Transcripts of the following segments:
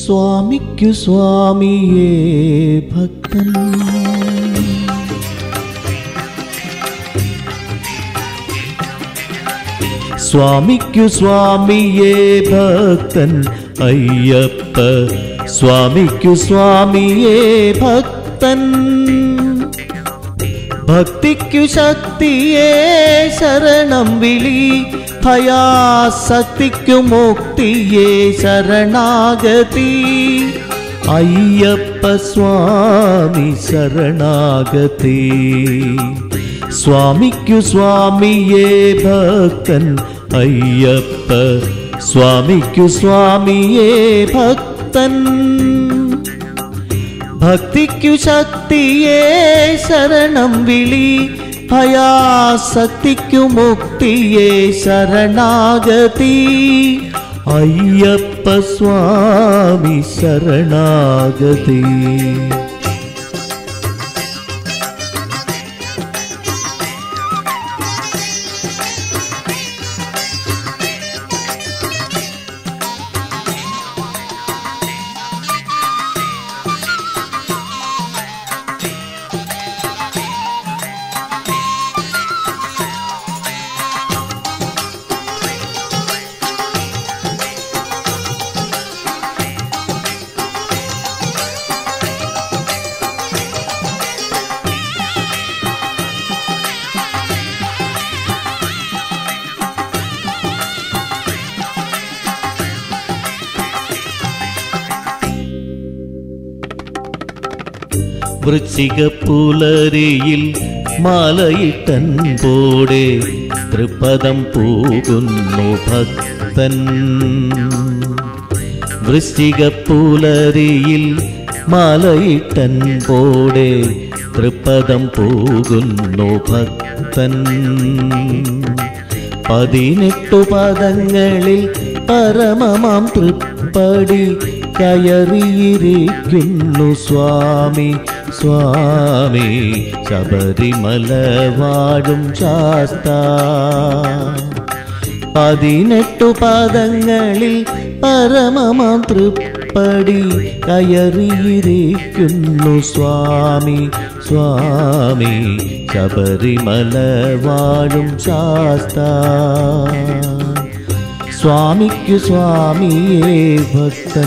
സ്വാമിക്കു സ്വാമിയേ ഭക്തൻ സ്വാമിക്കു സ്വാമിയേ ഭക്തൻ അയ്യപ്പ സ്വാമിക്കു സ്വാമിയേ ഭക്തൻ ഭക്തിക്കു ശക്തിയേ ശരണം വിളി ഭയാസക്തിക്കു മുക്തിയേ ശരണാഗതി അയ്യപ്പ സ്വാമി ശരണാഗതി സ്വാമിക്കു സ്വാമിയേ ഭക്തൻ അയ്യപ്പ സ്വാമിക്കു സ്വാമിയേ ഭക്തൻ ഭക്തിക്കു ശക്തിയേ ശരണം വിളി ഭയാസക്തിക്കു മുക്തിയേ ശരണാഗതി അയ്യപ്പ സ്വാമി ശരണാഗതി വൃശ്ചിക പുലരിയിൽ മാലയിട്ടൻ പോടെ തൃപദം പോകുന്നു ഭക്തൻ വൃശ്ചിക പുലരിയിൽ മാലയിട്ടൻ പോടെ തൃപദം പോകുന്നു ഭക്തൻ പതിനെട്ടു പദങ്ങളിൽ പരമമാം തൃപ്പടി കയറിയിരിക്കുന്നു സ്വാമി സ്വാമി ശബരിമല വാഴും ശാസ്ത പതിനെട്ടു പദങ്ങളിൽ പരമമാം തൃപ്പടി കയറിയിരിക്കുന്നു സ്വാമി സ്വാമി ശബരിമല വാഴും ശാസ്ത സ്വാമിക്കു സ്വാമിയേ ഭക്തൻ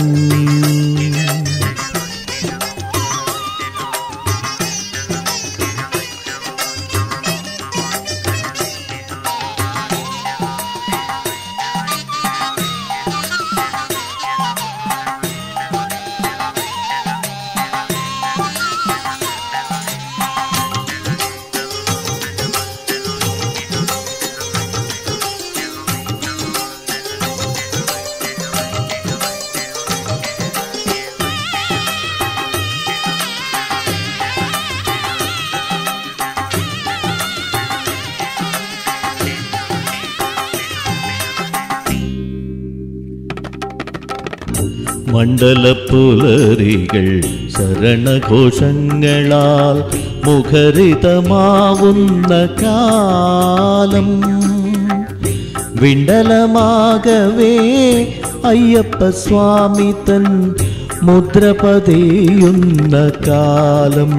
മണ്ഡലപ്പുലരികൾ ശരണഘോഷങ്ങളാൽ മുഖരിതമാവുന്ന കാലം വിണ്ടലമാകവേ അയ്യപ്പ സ്വാമി തൻ മുദ്ര പതിയുന്ന കാലം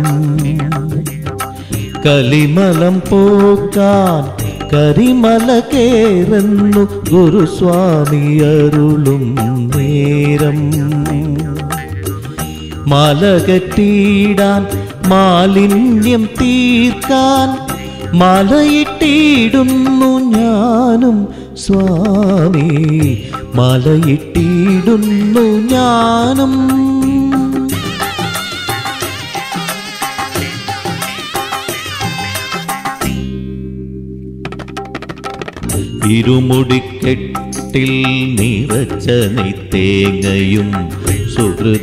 കലിമലം പോക്കാൻ കരിമല കേറുന്നു ഗുരുസ്വാമി അരുളും നേരം മലകറ്റിയിടാൻ മാലിന്യം തീർക്കാൻ മലയിട്ടിടുന്നു ഞാനും സ്വാമി മലയിട്ടിടുന്നു ഞാനും ഇരുമുടിക്കെട്ടിൽ നിറച്ച നെയ്ത്തേങ്ങയും സുഹൃത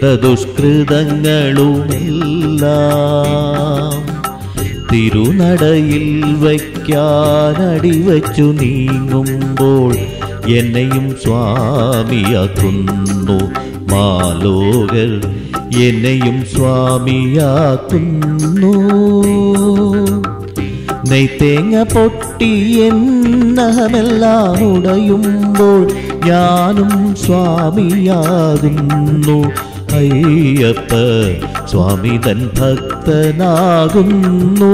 ദുഷ്കൃതങ്ങളുമെല്ലാം തിരുനടയിൽ വയ്ക്കാനടിവച്ചു നീങ്ങുമ്പോൾ എന്നെയും സ്വാമിയാക്കുന്നു മാലോകർ എന്നെയും സ്വാമിയാക്കുന്നു നെയ്ത്തേങ്ങ പൊട്ടി എന്നഹമെല്ലാം ഉടയുമ്പോൾ ഞാനും സ്വാമിയാകുന്നു അയ്യപ്പ സ്വാമി തൻ ഭക്തനാകുന്നു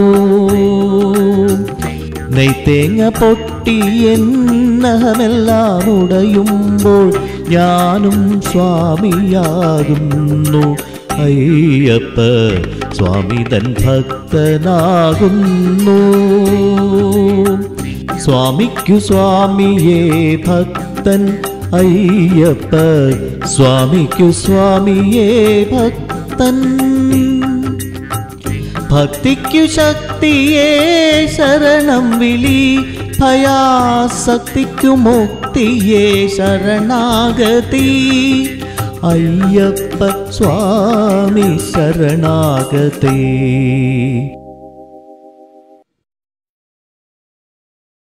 നെയ്ത്തേങ്ങ പൊട്ടി എന്നഹമെല്ലാം ഉടയുമ്പോൾ ഞാനും സ്വാമിയാകുന്നു അയ്യപ്പ സ്വാമി തൻ ഭക്തനാകുന്നു സ്വാമിക്കു സ്വാമിയേ ഭക്തൻ അയ്യപ്പ സ്വാമിക്കു സ്വാമിയേ ഭക്തൻ ഭക്തിക്കു ശക്തിയേ ശരണം വിളി ഭയാസക്തിക്കു മുക്തിയേ ശരണാഗതി അയ്യപ്പ സ്വാമി ശരണാഗതി